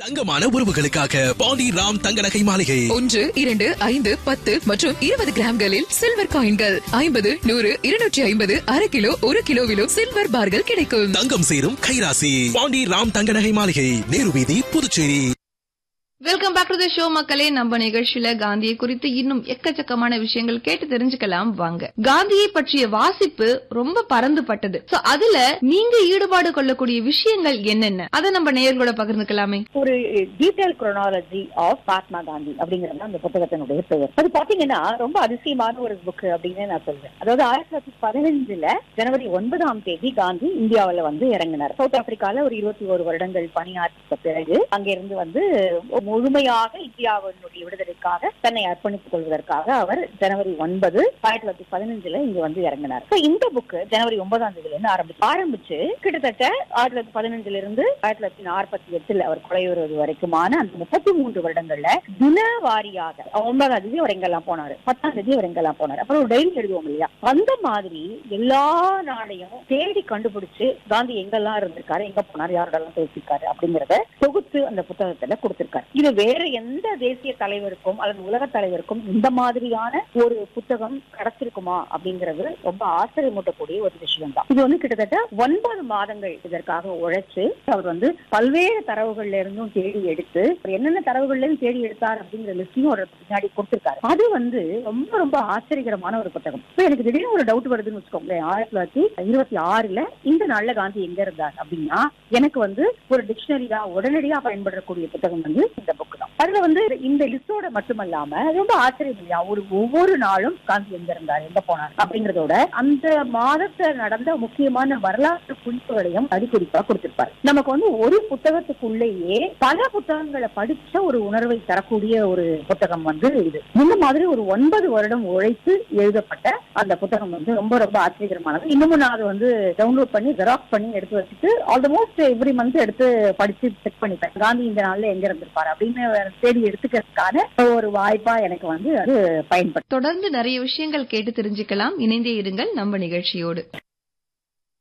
தங்கமான உறவுகளுக்காக பாண்டி ராம் தங்க நகை மாளிகை ஒன்று இரண்டு ஐந்து பத்து மற்றும் இருபது கிராம்களில் சில்வர் காயின்கள் ஐம்பது நூறு இருநூற்றி ஐம்பது அரை கிலோ ஒரு கிலோவிலும் சில்வர் பார்கள் கிடைக்கும் தங்கம் சேரும் கைராசி பாண்டி ராம் தங்க நகை மாளிகை நேரு வீதி Puducherry welcome back to the show மக்களே நம்ம நிகழ்ச்சியில காந்தியை குறித்து இன்னும் எக்கச்சக்கமான விஷயங்கள் கேட்டு தெரிஞ்சுக்கலாம் வாங்க காந்தியை பற்றிய வாசிப்பு ரொம்ப பறந்துபட்டது சோ அதுல நீங்க ஈடுபாடு கொள்ளக்கூடிய விஷயங்கள் என்னென்ன அதை நம்ம நேயர்களோட பகிர்ந்துக்கலாமே ஒரு detail chronology of Mahatma Gandhi அப்படிங்கறது அந்த புத்தகத்தினுடைய பெயர் அது பாத்தீங்கன்னா ரொம்ப அதிசயமான ஒரு புக் அப்படின்னு நான் சொல்றேன் அதாவது ஆயிரத்தி தொள்ளாயிரத்தி பதினஞ்சுல ஜனவரி ஒன்பதாம் தேதி காந்தி இந்தியாவுல வந்து இறங்கினார் சவுத் ஆப்பிரிக்கால ஒரு இருபத்தி ஒரு வருடங்கள் பணியாற்றிய பிறகு அங்கிருந்து வந்து முழுமையாக இந்தியாவினுடைய விடுதலைக்காக தன்னை அர்ப்பணித்துக் கொள்வதற்காக அவர் ஜனவரி ஒன்பது ஆயிரத்தி தொள்ளாயிரத்தி பதினஞ்சுல இங்க வந்து இறங்கினார் So, இந்த புக் ஜனவரி ஒன்பதாம் தேதியில இருந்து ஆரம்பிச்சு ஆரம்பிச்சு கிட்டத்தட்ட ஆயிரத்தி தொள்ளாயிரத்தி பதினஞ்சுல இருந்து ஆயிரத்தி தொள்ளாயிரத்தி நாற்பத்தி எட்டுல அவர் கொலையுறது வரைக்குமான அந்த முப்பத்தி மூன்று வருடங்கள்ல தின வாரியாக ஒன்பதாம் தேதி அவர் எங்கெல்லாம் போனாரு பத்தாம் தேதி அவர் எங்கெல்லாம் போனாரு அப்புறம் ஒரு டைரி எழுதுவோம் இல்லையா அந்த மாதிரி எல்லா நாளையும் தேடி கண்டுபிடிச்சு காந்தி எங்கெல்லாம் இருந்திருக்காரு எங்க போனாரு யாரோடலாம் பேசியிருக்காரு அப்படிங்கறத தொகுத்து அந்த புத்தகத்துல கொடுத்திருக்காரு இது வேற எந்த தேசிய தலைவருக்கும் அல்லது உலக தலைவருக்கும் இந்த மாதிரியான ஒரு புத்தகம் கிடைச்சிருக்குமா அப்படிங்கிறது ரொம்ப ஆச்சரியமூட்டக்கூடிய ஒரு விஷயம் தான் இது வந்து கிட்டத்தட்ட ஒன்பது மாதங்கள் இதற்காக உழைச்சு அவர் வந்து பல்வேறு தரவுகள்ல இருந்தும் தேடி எடுத்து அவர் என்னென்ன தரவுகள்ல இருந்து தேடி எடுத்தார் அப்படிங்கிற லிஸ்டையும் ஒரு பின்னாடி கொடுத்திருக்காரு அது வந்து ரொம்ப ரொம்ப ஆச்சரியகரமான ஒரு புத்தகம் இப்ப எனக்கு திடீர்னு ஒரு டவுட் வருதுன்னு வச்சுக்கோங்களேன் ஆயிரத்தி தொள்ளாயிரத்தி இருபத்தி ஆறுல இந்த நாள்ல காந்தி எங்க இருந்தார் அப்படின்னா எனக்கு வந்து ஒரு டிக்ஷனரி தான் உடனடியா பயன்படக்கூடிய புத்தகம் வந்து இந்த புக் தான் அதுல வந்து இந்த லிஸ்டோட மட்டுமல்லாம ரொம்ப ஆச்சரியம் இல்லையா ஒரு ஒவ்வொரு நாளும் காந்தி எங்க இருந்தார் எங்க போனார் அப்படிங்கறதோட அந்த மாதத்துல நடந்த முக்கியமான வரலாற்று குறிப்புகளையும் அடிக்குறிப்பா கொடுத்திருப்பாரு நமக்கு வந்து ஒரு புத்தகத்துக்குள்ளேயே பல புத்தகங்களை படிச்ச ஒரு உணர்வை தரக்கூடிய ஒரு புத்தகம் வந்து இது இந்த மாதிரி ஒரு ஒன்பது வருடம் உழைத்து எழுதப்பட்ட அந்த புத்தகம் வந்து ரொம்ப ரொம்ப ஆச்சரியகரமானது இன்னமும் நான் அதை வந்து டவுன்லோட் பண்ணி ஜெராக்ஸ் பண்ணி எடுத்து வச்சுட்டு ஆல்மோஸ்ட் எவ்ரி மந்த் எடுத்து படிச்சு செக் பண்ணிப்பேன் காந்தி இந்த நாள்ல எங்க இருந்திருப்பாரு அப்படின்னு தேடி எடுத்துக்கிறதுக்கான ஒரு வாய்ப்பா எனக்கு வந்து அது பயன்படும் தொடர்ந்து நிறைய விஷயங்கள் கேட்டு தெரிஞ்சுக்கலாம் இணைந்தே இருங்கள் நம்ம நிகழ்ச்சியோடு